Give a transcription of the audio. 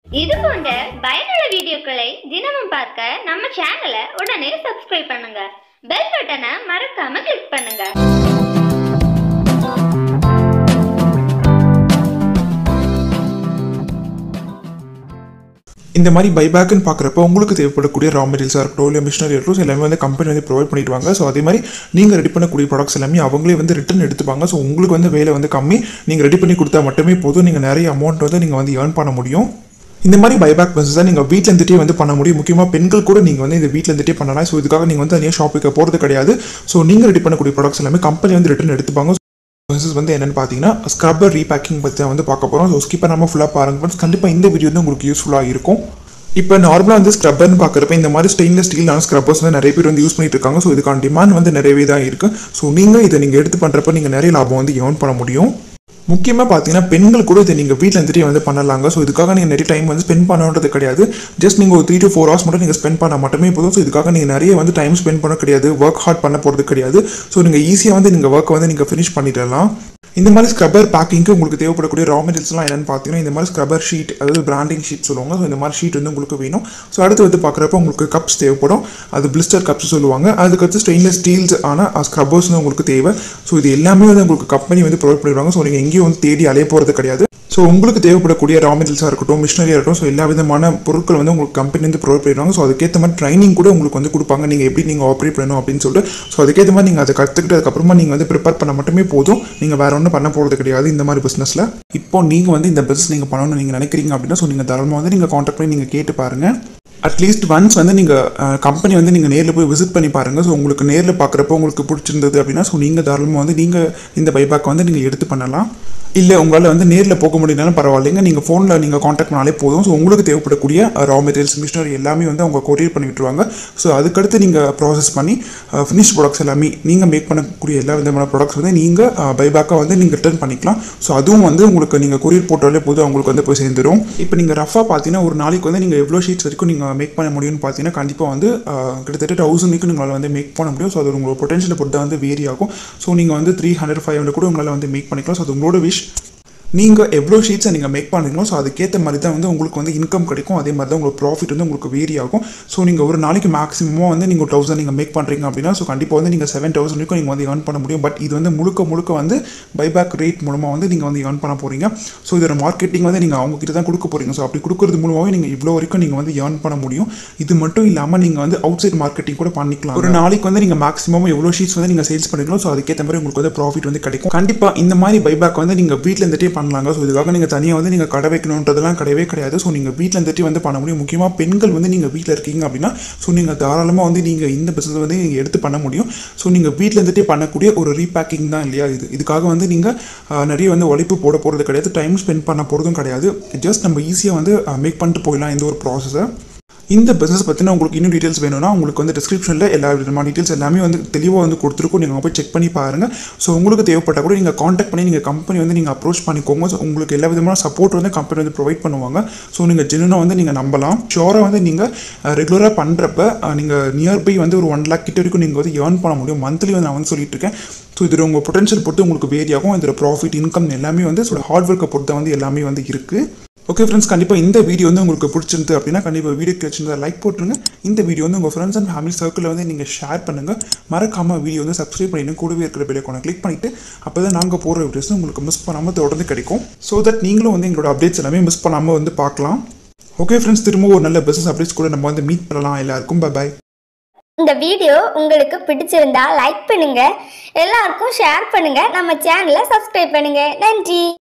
இது போன்ற பயனுள்ள வீடியோக்களை தினமும் பார்க்க நம்ம சேனலை உடனே சப்ஸ்கிரைப் பண்ணுங்க பெல் பட்டனை மறக்காம கிளிக் பண்ணுங்க இந்த மாதிரி பைபேக்குன்னு பார்க்குறப்ப உங்களுக்கு தேவைப்படக்கூடிய ரா மெட்டீரியல்ஸாக இருக்கட்டும் இல்லை மிஷினரி இருக்கட்டும் எல்லாமே வந்து கம்பெனி வந்து ப்ரொவைட் பண்ணிடுவாங்க ஸோ அதே மாதிரி நீங்கள் ரெடி பண்ணக்கூடிய ப்ராடக்ட்ஸ் எல்லாமே அவங்களே வந்து ரிட்டன் எடுத்துப்பாங்க ஸோ உங்களுக்கு வந்து வேலை வந்து கம்மி நீங்கள் ரெடி பண்ணி கொடுத்தா மட்டுமே போதும் நீங்கள் நிறைய அமௌண்ட் வந்து நீங்கள் வந்து ஏர்ன் பண்ண முடியும் இந்த மாதிரி பைபேக் பிஸ்னஸ் தான் நீங்கள் வீட்டில் இருந்துகிட்டே வந்து பண்ண முடியும் முக்கியமாக பெண்கள் கூட நீங்கள் வந்து இந்த வீட்டில் இருந்துகிட்டே பண்ணலாம் ஸோ இதுக்காக நீங்கள் வந்து தனியாக ஷாப்புக்கு போகிறது கிடையாது ஸோ நீங்கள் ரெடி பண்ணக்கூடிய ப்ராடக்ட்ஸ் எல்லாமே கம்பெனி வந்து ரிட்டன் எடுத்துப்பாங்க பிஸ்னஸ் வந்து என்னென்னு பார்த்தீங்கன்னா ஸ்க்ரப்பர் ரீபேக்கிங் பற்றி தான் வந்து பார்க்க போகிறோம் ஸோ ஸ்கிப்பர் நம்ம ஃபுல்லாக பாருங்க ஃப்ரெண்ட்ஸ் கண்டிப்பாக இந்த வீடியோ வந்து உங்களுக்கு யூஸ்ஃபுல்லாக இருக்கும் இப்போ நார்மலாக வந்து ஸ்க்ரப்பர்னு பார்க்குறப்ப இந்த மாதிரி ஸ்டெயின்லெஸ் ஸ்டீலான ஸ்க்ரப்பர்ஸ் வந்து நிறைய பேர் வந்து யூஸ் பண்ணிட்டு இருக்காங்க ஸோ இதுக்கான டிமாண்ட் வந்து நிறையவே தான் இருக்குது ஸோ நீங்கள் இதை நீங்கள் எடுத்து பண்ணுறப்ப நீங்கள் நிறைய லாபம் வந்து ஏர்ன் பண்ண முடியும் முக்கியமாக பார்த்தீங்கன்னா பெண்கள் கூட இதை நீங்கள் வீட்டில் இருந்துட்டே வந்து பண்ணலாங்க ஸோ இதுக்காக நீங்கள் நிறைய டைம் வந்து ஸ்பெண்ட் பண்ணணுன்றது கிடையாது ஜஸ்ட் நீங்கள் ஒரு த்ரீ டு ஃபோர் ஹவர்ஸ் மட்டும் நீங்கள் ஸ்பெண்ட் பண்ணால் மட்டுமே போதும் ஸோ இதுக்காக நீங்கள் நிறைய வந்து டைம் ஸ்பெண்ட் பண்ண கிடையாது ஒர்க் ஹார்ட் பண்ண போகிறது கிடையாது ஸோ நீங்கள் ஈஸியாக வந்து நீங்கள் ஒர்க்கை வந்து நீங்கள் ஃபினிஷ் பண்ணிடலாம் இந்த மாதிரி ஸ்க்ரப்பர் பேக்கிங்க்கு உங்களுக்கு தேவைப்படக்கூடிய ரா மெட்டீரியல்ஸ்லாம் என்னென்னு பார்த்தீங்கன்னா இந்த மாதிரி ஸ்க்ரப்பர் ஷீட் அதாவது பிராண்டிங் ஷீட் சொல்லுவாங்க ஸோ இந்த மாதிரி ஷீட் வந்து உங்களுக்கு வேணும் ஸோ அடுத்து வந்து பார்க்குறப்ப உங்களுக்கு கப்ஸ் தேவைப்படும் அது பிளிஸ்டர் கப்ஸ் சொல்லுவாங்க அதுக்கடுத்து ஸ்டெயின்லெஸ் ஸ்டீல்ஸ் ஆனால் ஸ்க்ரப்பர்ஸ் வந்து உங்களுக்கு தேவை ஸோ இது எல்லாமே வந்து உங்களுக்கு கம்பெனி வந்து ப்ரொவைட் பண்ணிடுவாங்க ஸோ நீங்கள் எங்கேயும் வந்து தேடி அலைய போகிறது கிடையாது ஸோ உங்களுக்கு தேவைப்படக்கூடிய ரா மெட்டீரியல்ஸாக இருக்கட்டும் மிஷினரியாக இருக்கட்டும் ஸோ எல்லா விதமான பொருட்கள் வந்து உங்களுக்கு கம்பெனி வந்து ப்ரொவைட் பண்ணிடுவாங்க ஸோ அதுக்கேற்ற மாதிரி ட்ரைனிங் கூட உங்களுக்கு வந்து கொடுப்பாங்க நீங்கள் எப்படி நீங்கள் ஆப்ரேட் பண்ணணும் அப்படின்னு சொல்லிட்டு ஸோ அதுக்கேற்ற மாதிரி நீங்கள் அதை கற்றுக்கிட்டதுக்கப்புறமா நீங்கள் வந்து ப்ரிப்பேர் பண்ண மட்டுமே போதும் நீங்கள் வேற ஒன்றும் பண்ண போகிறது கிடையாது இந்த மாதிரி பிஸ்னஸில் இப்போ நீங்கள் வந்து இந்த பிஸ்னஸ் நீங்கள் பண்ணணும்னு நீங்கள் நினைக்கிறீங்க அப்படின்னா ஸோ நீங்கள் தாராளமாக வந்து நீங்கள் காண்டாக்ட் பண்ணி நீங்கள் கேட்டு பாருங்கள் அட்லீஸ்ட் ஒன்ஸ் வந்து நீங்கள் கம்பெனி வந்து நீங்கள் நேரில் போய் விசிட் பண்ணி பாருங்கள் ஸோ உங்களுக்கு நேரில் பார்க்குறப்போ உங்களுக்கு பிடிச்சிருந்தது அப்படின்னா ஸோ நீங்கள் தாராளமாக வந்து நீங்கள் இந்த பைபேக் வந்து நீங்கள் எடுத்து பண்ணலாம் இல்லை உங்களால் வந்து நேரில் போக முடியலனாலும் பரவாயில்லைங்க நீங்கள் ஃபோனில் நீங்கள் காண்டாக்ட் பண்ணாலே போதும் ஸோ உங்களுக்கு தேவைப்படக்கூடிய ரா மெட்டீரியல்ஸ் மிஷினரி எல்லாமே வந்து அவங்க கொரியர் பண்ணி விட்டுருவாங்க ஸோ அதுக்கடுத்து நீங்கள் ப்ராசஸ் பண்ணி ஃபினிஷ் ப்ராடக்ட்ஸ் எல்லாமே நீங்கள் மேக் பண்ணக்கூடிய எல்லா விதமான ப்ராடக்ட்ஸ் வந்து நீங்கள் பைபேக்காக வந்து நீங்கள் ரிட்டர்ன் பண்ணிக்கலாம் ஸோ அதுவும் வந்து உங்களுக்கு நீங்கள் கொரியர் போட்டாலே போதும் அவங்களுக்கு வந்து போய் சேர்ந்துடும் இப்போ நீங்கள் ரஃபாக பார்த்தீங்கன்னா ஒரு நாளைக்கு வந்து நீங்கள் எவ்வளோ ஷீட்ஸ் வரைக்கும் நீங்கள் மேக் பண்ண முடியும்னு பார்த்தீங்கன்னா கண்டிப்பாக வந்து கிட்டத்தட்ட தௌசண்ட் வரைக்கும் உங்களால் வந்து மேக் பண்ண முடியும் ஸோ அது உங்களோட பொட்டன்ஷியலை பொறுத்து வந்து வேரி ஆகும் ஸோ நீங்கள் வந்து த்ரீ ஹண்ட்ரட் ஃபைவ் ஹண்ட்ரட் கூட உங்களால் வந்து மேக் பண்ணிக்கலாம் ஸோ அது உங்களோட விஷ் நீங்கள் எவ்வளோ ஷீட்ஸை நீங்கள் மேக் பண்ணுறீங்களோ ஸோ அதுக்கேற்ற மாதிரி தான் வந்து உங்களுக்கு வந்து இன்கம் கிடைக்கும் அதே மாதிரி தான் உங்களுக்கு ப்ராஃபிட் வந்து உங்களுக்கு வேரி ஆகும் ஸோ நீங்கள் ஒரு நாளைக்கு மேக்ஸிமமாக வந்து நீங்கள் தௌசண்ட் நீங்கள் மேக் பண்ணுறீங்க அப்படின்னா ஸோ கண்டிப்பாக வந்து நீங்கள் செவன் தௌசண்ட் வரைக்கும் நீங்கள் வந்து ஏர்ன் பண்ண முடியும் பட் இது வந்து முழுக்க முழுக்க வந்து பைபேக் ரேட் மூலமாக வந்து நீங்கள் வந்து ஏர்ன் பண்ண போகிறீங்க ஸோ இதோட மார்க்கெட்டிங் வந்து நீங்கள் அவங்க கிட்ட தான் கொடுக்க போகிறீங்க ஸோ அப்படி கொடுக்கறது மூலமாகவே நீங்கள் இவ்வளோ வரைக்கும் நீங்கள் வந்து ஏர்ன் பண்ண முடியும் இது மட்டும் இல்லாமல் நீங்கள் வந்து அவுட் சைட் மார்க்கெட்டிங் கூட பண்ணிக்கலாம் ஒரு நாளைக்கு வந்து நீங்கள் மேக்ஸிமம் எவ்வளோ ஷீட்ஸ் வந்து நீங்கள் சேல்ஸ் பண்ணிக்கலாம் ஸோ அதுக்கேற்ற மாதிரி உங்களுக்கு வந்து ப்ராஃபிட் வந்து கிடைக்கும் கண்டிப்பாக இந்த மாதிரி பைபேக் வந்து நீங்கள் வீட்டில் இருந்துகிட்டே பண்ணலாங்க ஸோ இதுக்காக நீங்கள் தனியாக வந்து நீங்கள் கடை வைக்கணுன்றதெல்லாம் கிடையவே கிடையாது ஸோ நீங்கள் வீட்டில் இருந்துட்டு வந்து பண்ண முடியும் முக்கியமாக பெண்கள் வந்து நீங்கள் வீட்டில் இருக்கீங்க அப்படின்னா ஸோ நீங்கள் தாராளமாக வந்து நீங்கள் இந்த பிஸ்னஸ் வந்து நீங்கள் எடுத்து பண்ண முடியும் ஸோ நீங்கள் வீட்டில் இருந்துட்டே பண்ணக்கூடிய ஒரு ரீபேக்கிங் தான் இல்லையா இது இதுக்காக வந்து நீங்கள் நிறைய வந்து உழைப்பு போட போகிறது கிடையாது டைம் ஸ்பெண்ட் பண்ண போகிறதும் கிடையாது ஜஸ்ட் நம்ம ஈஸியாக வந்து மேக் பண்ணிட்டு போயிடலாம் இந்த ஒரு ப்ராசஸை இந்த பிஸ்னஸ் பற்றின உங்களுக்கு இன்னும் டீட்டெயில்ஸ் வேணும்னா உங்களுக்கு வந்து டிஸ்கிரிப்ஷனில் எல்லா விதமான டீட்டெயில்ஸ் எல்லாமே வந்து தெளிவாக வந்து கொடுத்துருக்கோம் நீங்கள் போய் செக் பண்ணி பாருங்கள் ஸோ உங்களுக்கு தேவைப்பட்டால் கூட நீங்கள் காண்டாக்ட் பண்ணி நீங்கள் கம்பெனி வந்து நீங்கள் அப்ரோச் பண்ணிக்கோங்க ஸோ உங்களுக்கு எல்லா விதமான சப்போர்ட் வந்து கம்பெனி வந்து ப்ரொவைட் பண்ணுவாங்க ஸோ நீங்கள் ஜென்யூனாக வந்து நீங்கள் நம்பலாம் ஷோராக வந்து நீங்கள் ரெகுலராக பண்ணுறப்ப நீங்கள் நியர்பை வந்து ஒரு ஒன் லேக் கிட்ட வரைக்கும் நீங்கள் வந்து ஏர்ன் பண்ண முடியும் மந்த்லி வந்து நான் வந்து சொல்லிட்டு இருக்கேன் ஸோ இதில் உங்கள் பொட்டன்ஷியல் பொறுத்து உங்களுக்கு வேரி ஆகும் இதில் ப்ராஃபிட் இன்கம் எல்லாமே வந்து ஸோ ஹார்ட் ஒர்க்கை பொறுத்த வந்து எல்லாமே வந்து இருக்குது ஓகே ஃப்ரெண்ட்ஸ் கண்டிப்பாக இந்த வீடியோ வந்து உங்களுக்கு பிடிச்சிருந்து அப்படின்னா கண்டிப்பாக வீடியோ வச்சிருந்தா லைக் போட்டுருங்க இந்த வீடியோ வந்து உங்கள் ஃப்ரெண்ட்ஸ் அண்ட் ஃபேமிலி சர்க்கிளில் வந்து நீங்கள் ஷேர் பண்ணுங்கள் மறக்காமல் வீடியோ வந்து சப்ஸ்கிரைப் பண்ணிட்டு கூடவே இருக்கிற பெல்லைக்கான கிளிக் பண்ணிவிட்டு அப்போ தான் நாங்கள் போகிற வீடியோஸ் உங்களுக்கு மிஸ் பண்ணாமல் தொடர்ந்து கிடைக்கும் ஸோ தட் நீங்களும் வந்து எங்களோட அப்டேட்ஸ் எல்லாமே மிஸ் பண்ணாமல் வந்து பார்க்கலாம் ஓகே ஃப்ரெண்ட்ஸ் திரும்ப ஒரு நல்ல பிஸ்னஸ் அப்டேட்ஸ் கூட நம்ம வந்து மீட் பண்ணலாம் எல்லாருக்கும் பாய் இந்த வீடியோ உங்களுக்கு பிடிச்சிருந்தா லைக் பண்ணுங்க எல்லாருக்கும் ஷேர் பண்ணுங்க நம்ம சேனலை சப்ஸ்கிரைப் பண்ணுங்க நன்றி